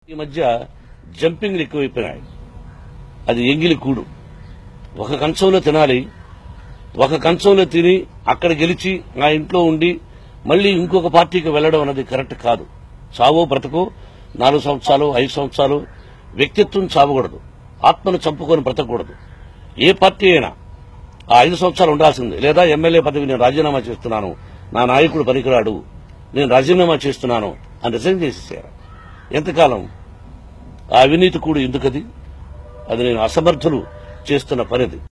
ఈ మధ్య జంపింగ్లు ఎక్కువైపోయినాయి అది ఎంగిలి కూడు ఒక కంచంలో తినాలి ఒక కంచంలో తిని అక్కడ గెలిచి నా ఇంట్లో ఉండి మళ్ళీ ఇంకొక పార్టీకి వెళ్లడం అనేది కరెక్ట్ కాదు చావో బ్రతకో నాలుగు సంవత్సరాలు ఐదు సంవత్సరాలు వ్యక్తిత్వం చావకూడదు ఆత్మను చంపుకొని బ్రతకూడదు ఏ పార్టీ అయినా ఆ ఐదు సంవత్సరాలు ఉండాల్సిందే లేదా ఎమ్మెల్యే పదవి నేను రాజీనామా చేస్తున్నాను నా నాయకుడు పనికిరాడు నేను రాజీనామా చేస్తున్నాను అని రిజైన్ చేసేసారు ఎంతకాలం ఆ అవినీతి కూడా ఎందుకది అది నేను అసమర్థులు చేస్తున్న పనిది